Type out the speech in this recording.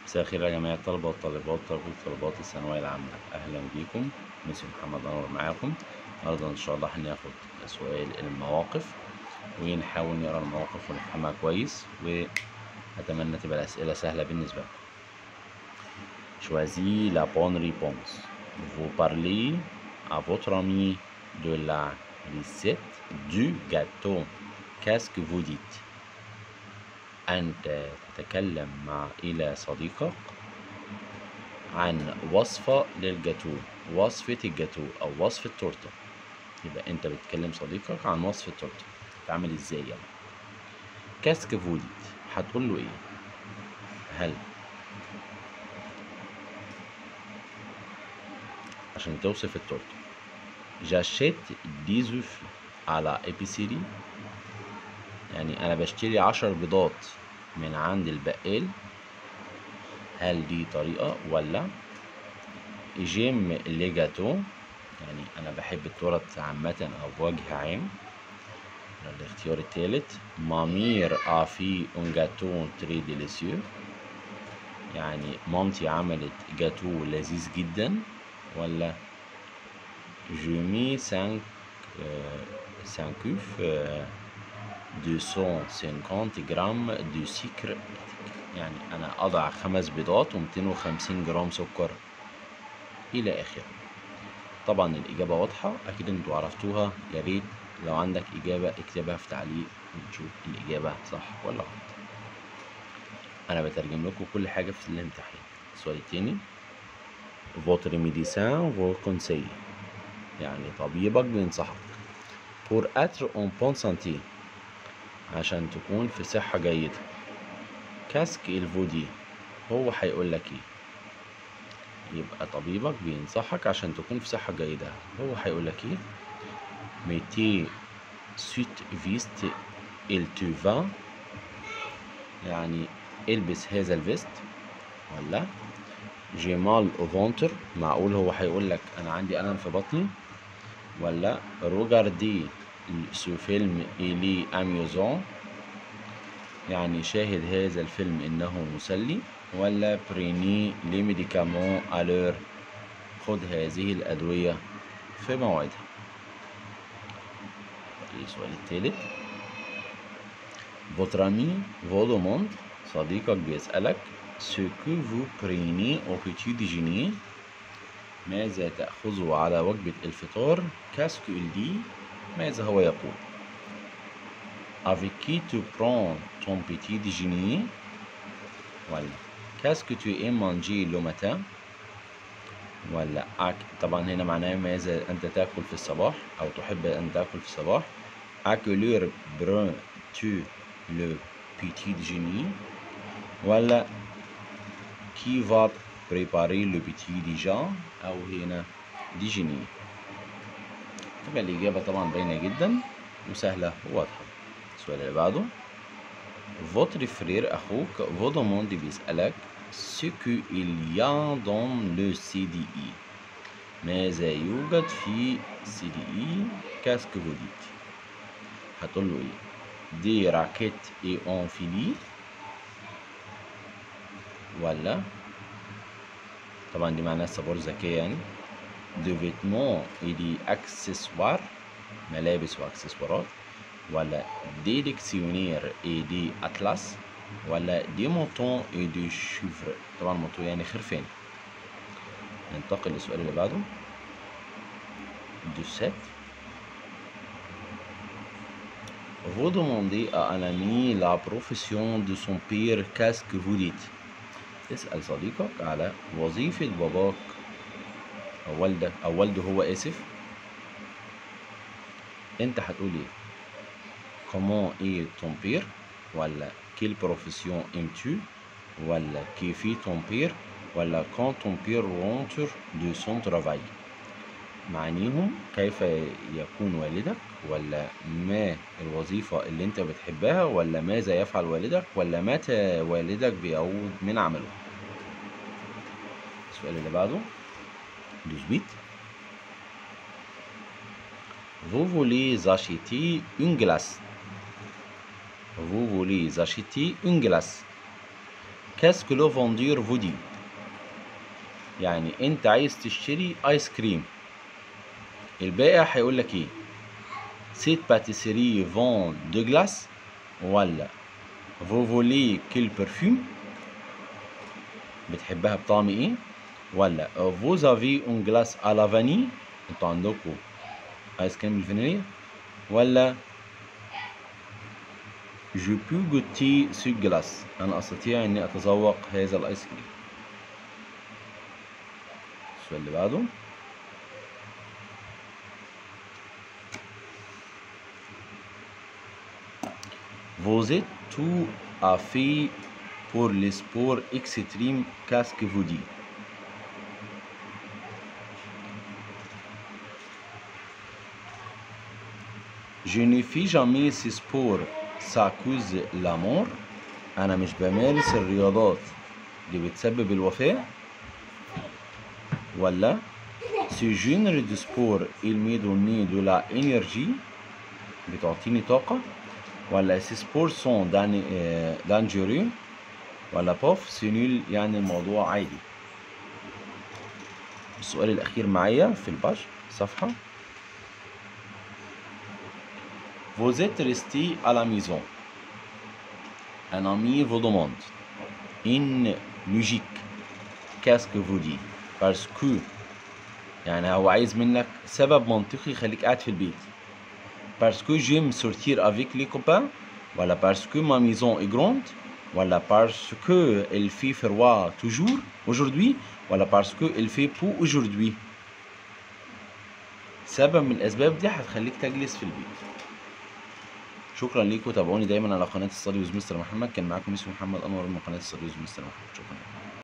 مساء الخير يا جميع الطلبة والطالبات طلبة وطالبات الثانوية العامة أهلا بيكم ميسي محمد أنور معاكم النهاردة إن شاء الله هناخد سؤال المواقف ونحاول نقرا المواقف ونفهمها كويس وأتمنى تبقى الأسئلة سهلة بالنسبة لكم Choisis la bonne réponse. Vous parlez à votre ami de la recette du gâteau. Qu'est-ce que vous dites أنت تتكلم مع إلى صديقك عن وصفة للجاتو وصفة الجاتو أو وصفة تورتة يبقى أنت بتكلم صديقك عن وصفة تورتة تعمل إزاي يعني كاسك فوديت هتقول له إيه هل عشان توصف التورتة جاشيت ديزوف على إبيسيري يعني أنا بشتري عشر بيضات من عند البقال هل دي طريقة ولا جيم لي جاتو يعني أنا بحب التورت عامة أو بوجه عام الاختيار التالت مامير أفي أون جاتو تري ديليسيو يعني مامتي عملت جاتو لذيذ جدا ولا جومي سانك سانكوف 250 جرام دو سكر يعني أنا أضع خمس بيضات و250 جرام سكر إلى آخره طبعا الإجابة واضحة أكيد انتوا عرفتوها يا ريت لو عندك إجابة اكتبها في تعليق ونشوف الإجابة صح ولا غلط أنا بترجم لكم كل حاجة في الامتحان السؤال التاني votre médecin vous conseille يعني طبيبك بينصحك pour être en bonne santé عشان تكون في صحة جيدة كاسك الفودي هو هيقول لك ايه يبقى طبيبك بينصحك عشان تكون في صحة جيدة هو هيقول لك ايه ميتي سوت فيست il te va يعني البس هذا الفيست ولا جي مال او فونتر معقول هو هيقول لك انا عندي الم في بطني ولا روجاردي سو فيلم إلي أميوزون يعني شاهد هذا الفيلم إنه مسلي ولا بريني لي ميديكامون ألور خد هذه الأدوية في موعدها السؤال الثالث Votre ami vous demande صديقك بيسألك ce que vous prenez au petit déjeuner ماذا تأخذه على وجبة الفطار كاسكو دي ماذا هو يقول Avec qui tu prends ton petit déjeuner ولا Qu'est-ce que tu aimes manger le matin ولا أك... طبعا هنا معناه ماذا أنت تأكل في الصباح أو تحب أن تأكل في الصباح À quelle heure prends-tu le petit déjeuner ولا Qui va préparer le petit déjeuner أو هنا déjeuner تبقى الإجابة طبعا باينة جدا وسهلة وواضحة السؤال اللي بعده Votre frère أخوك vous demande بيسألك ce qu'il y a dans le CDI ماذا يوجد في CDI Qu'est-ce que vous dites هتقول له إيه Des raquettes et un filet ولا طبعا دي معناها صبور ذكية يعني de vêtements et des accessoires ملابس واكسسوارات ولا des dictionnaires et des atlas ولا des moutons et des chevaux طبعا موتو يعني خرفان ننتقل للسؤال اللي بعده du 7 Vous demandez à un ami la profession de son père, qu'est-ce que vous dites تسأل صديقك على وظيفة باباك أو والدك أو والده هو آسف أنت هتقول إيه؟ Comment est ton père؟ ولا quelle profession aimes-tu؟ ولا كيف ton père؟ ولا quand ton père rentre de son travail؟ معانيهم كيف يكون والدك ولا ما الوظيفة اللي انت بتحبها ولا ماذا يفعل والدك ولا متى والدك بيعود من عمله السؤال اللي بعده 18 Vous voulez acheter une glace Vous voulez acheter une glace كاسك لو فوندير فودي يعني انت عايز تشتري ايس كريم البائع هيقول لك ايه سيت باتيسيري فون دو جلاس ولا فو فولي كيل برفيوم بتحبها بطعم ايه ولا فوز افي اون جلاس على فاني انتوا عندكم ايس كريم بالفانيليا ولا جو بو جوتي سو جلاس انا استطيع اني اتذوق هذا الايس كريم السؤال اللي بعده Vous êtes tout à fait pour les sports extrêmes, qu'est-ce que vous dites Je ne fais jamais ce sport, ça cause la mort. أنا مش بمارس الرياضات اللي بتسبب الوفاة ولا Ce genre de sport il me donne de la énergie بتعطيني طاقة ولا ces sports sont dan- آه، dangereux ولا بوف سينيل يعني الموضوع عادي السؤال الأخير معايا في الباج صفحة Vous êtes resté à la maison. Un ami vous demande une logique. Qu'est-ce que vous dites Parce que يعني هو عايز منك سبب منطقي يخليك قاعد في البيت. Parce que j'aime sortir avec les copains ولا parce que ma maison est grande ولا parce que il fait froid toujours aujourd'hui ولا parce que il fait beau aujourd'hui سبب من الأسباب دي هتخليك تجلس في البيت شكرا ليكم تابعوني دايما على قناة ستادي ويز مستر محمد كان معاكم يوسف محمد أنور من قناة ستادي ويز مستر محمد شكرا